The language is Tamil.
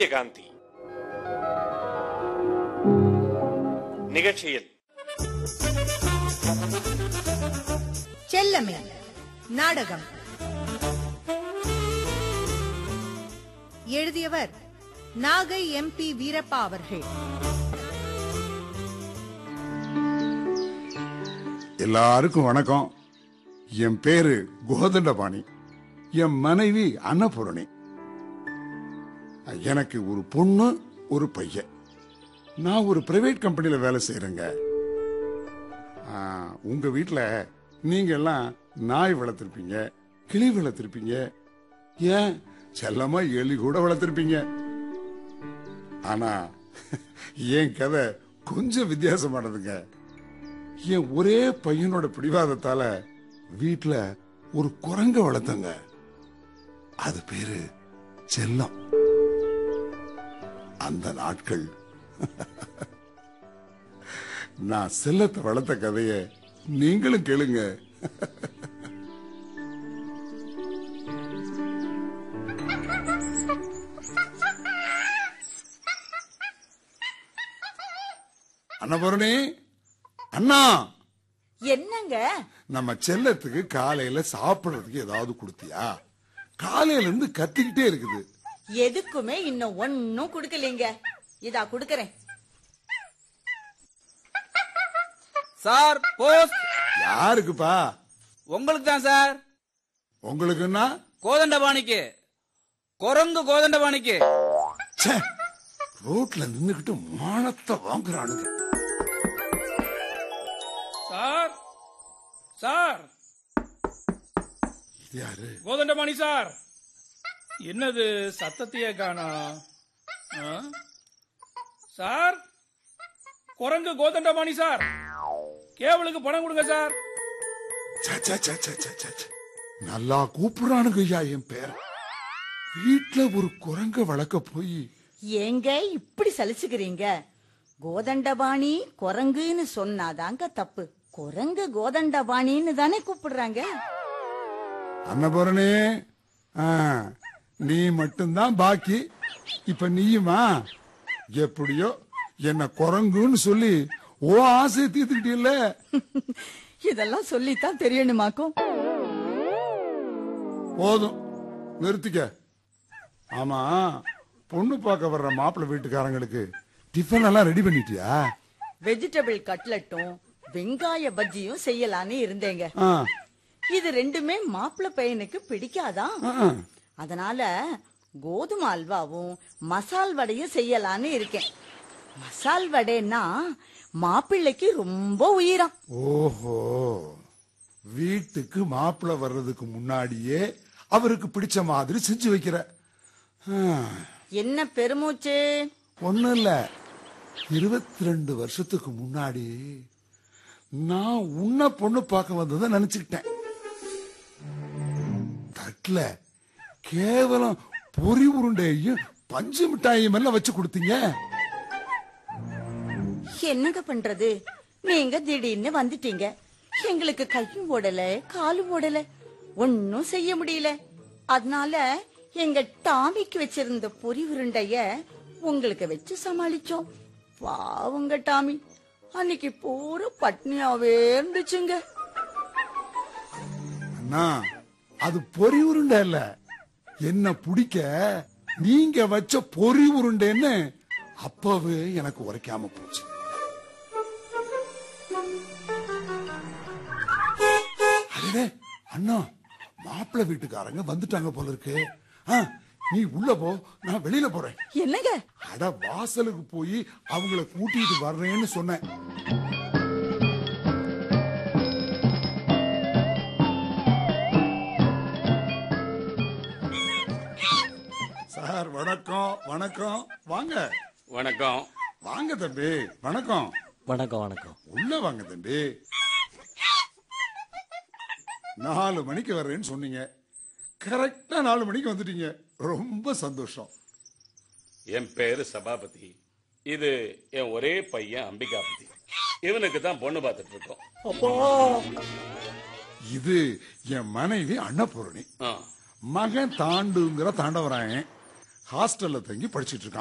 காந்தி நிகழ்ச்சியில் செல்லமே நாடகம் எழுதியவர் நாகை எம்பி வீரப்பா அவர்கள் எல்லாருக்கும் வணக்கம் என் பேரு கோதண்டபாணி என் மனைவி அன்னபூரணி எனக்கு ஒரு பொண்ணு ஒரு பையன் நான் ஒரு பிரைவேட் கம்பெனில வேலை செய்யறேங்க ஆ, உங்க வீட்ல நீங்க எல்லாம் நாய் வளர்த்திருப்பீங்க கிளி வளர்த்திருப்பீங்க ஏன் செல்லமா எலி கூட வளர்த்திருப்பீங்க ஆனா என் கதை கொஞ்சம் வித்தியாசமானதுங்க என் ஒரே பையனோட பிடிவாதத்தால வீட்ல ஒரு குரங்க வளர்த்தங்க அது பேரு செல்லம் அந்த நாட்கள் நான் செல்லத்தை வளர்த்த கதைய நீங்களும் கேளுங்க அன்னபூரணி அண்ணா என்னங்க நம்ம செல்லத்துக்கு காலையில சாப்பிடுறதுக்கு ஏதாவது கொடுத்தியா காலையில இருந்து கத்திக்கிட்டே இருக்குது எதுக்குமே இன்னும் ஒன்னும் குடுக்கலீங்க இதா குடுக்கறேன் சார் போஸ்ட் யாருக்குப்பா உங்களுக்கு தான் சார் உங்களுக்குன்னா கோதண்டபாணிக்கு குரங்கு கோதண்டபாணிக்கு ச்சே, ரோட்ல நின்னுகிட்டு மானத்தை வாங்குறானுங்க சார் சார் இது யாரு கோதண்டபாணி சார் என்னது சத்தத்தையே காணா சார் குரங்கு கோதண்டபாணி சார் கேவலுக்கு பணம் கொடுங்க சார் ச்சே, ச்சே, ச்சே, ச்சே, ச்சே, ச்சே, ச்சே. நல்லா கூப்பிடுறானுங்க ஐயா என் பேர் வீட்ல ஒரு குரங்க வளர்க்க போய் ஏங்க இப்படி சலிச்சுக்கிறீங்க கோதண்டபாணி குரங்குன்னு சொன்னாதாங்க தப்பு குரங்கு கோதண்டபாணின்னு தானே கூப்பிடுறாங்க அன்னபூரணி ஆ, நீ மட்டும்தான் பாக்கி இப்ப நீயுமா எப்படியோ என்ன குரங்குன்னு சொல்லி ஓ ஆசையை தீர்த்துக்கிட்டீல்ல இதெல்லாம் சொல்லித்தான் தெரியணுமாக்கும் போதும் நிறுத்திக்க ஆமா பொண்ணு பார்க்க வர்ற மாப்பிள்ளை வீட்டுக்காரங்களுக்கு டிஃபன் எல்லாம் ரெடி பண்ணிட்டியா வெஜிடபிள் கட்லட்டும் வெங்காய பஜ்ஜியும் செய்யலான்னு இருந்தேங்க ஆ, இது ரெண்டுமே மாப்பிள்ளை பையனுக்கு பிடிக்காதான் ஆ, ஆ. அதனால கோதுமை அல்வாவும் மசால் வடையும் செய்யலான்னு இருக்கேன் மசால் வடைன்னா மாப்பிள்ளைக்கு ரொம்ப உயிரம் ஓஹோ வீட்டுக்கு மாப்பிள்ளை வர்றதுக்கு முன்னாடியே அவருக்கு பிடிச்ச மாதிரி செஞ்சு வைக்கிற என்ன பெருமூச்சு ஒண்ணும் இல்ல இருபத்தி ரெண்டு வருஷத்துக்கு முன்னாடி நான் உன்னை பொண்ணு பார்க்க வந்ததை நினைச்சுக்கிட்டேன் தட்டுல கேவலம் பொறி உருண்டையும் பஞ்சு மிட்டாயும் எல்லாம் வச்சு கொடுத்தீங்க என்னங்க பண்றது நீங்க திடீர்னு வந்துட்டீங்க எங்களுக்கு கையும் ஓடல காலும் ஓடல ஒன்னும் செய்ய முடியல அதனால எங்க டாமிக்கு வச்சிருந்த பொரி உருண்டைய உங்களுக்கு வச்சு சமாளிச்சோம் பாவங்க டாமி அன்னைக்கு பூரா பட்னியாவே இருந்துச்சுங்க அண்ணா அது பொறி உருண்டை இல்ல என்ன பிடிக்க நீங்க வச்ச பொறி உருண்டைன்னு அப்பவே எனக்கு உரைக்காம போச்சு அடடே, அண்ணா மாப்பிள்ளை வீட்டுக்காரங்க வந்துட்டாங்க போல இருக்கு ஆ, நீ உள்ள போ நான் வெளியில போறேன் என்னங்க அட வாசலுக்கு போய் அவங்கள கூட்டிட்டு வர்றேன்னு சொன்னேன் சார் வணக்கம் வணக்கம் வாங்க வணக்கம் வாங்க தம்பி வணக்கம் வணக்கம் வணக்கம் உள்ள வாங்க தம்பி நாலு மணிக்கு வர்றேன்னு சொன்னீங்க கரெக்டா நாலு மணிக்கு வந்துட்டீங்க ரொம்ப சந்தோஷம் என் பேரு சபாபதி இது என் ஒரே பையன் அம்பிகாபதி இவனுக்கு தான் பொண்ணு பார்த்துட்டு இருக்கோம் இது என் மனைவி அன்னபூரணி ஆ, மகன் தாண்டுங்கிற தாண்டவராயன் ஹாஸ்டல்ல தங்கி படிச்சிட்டு இருக்கான்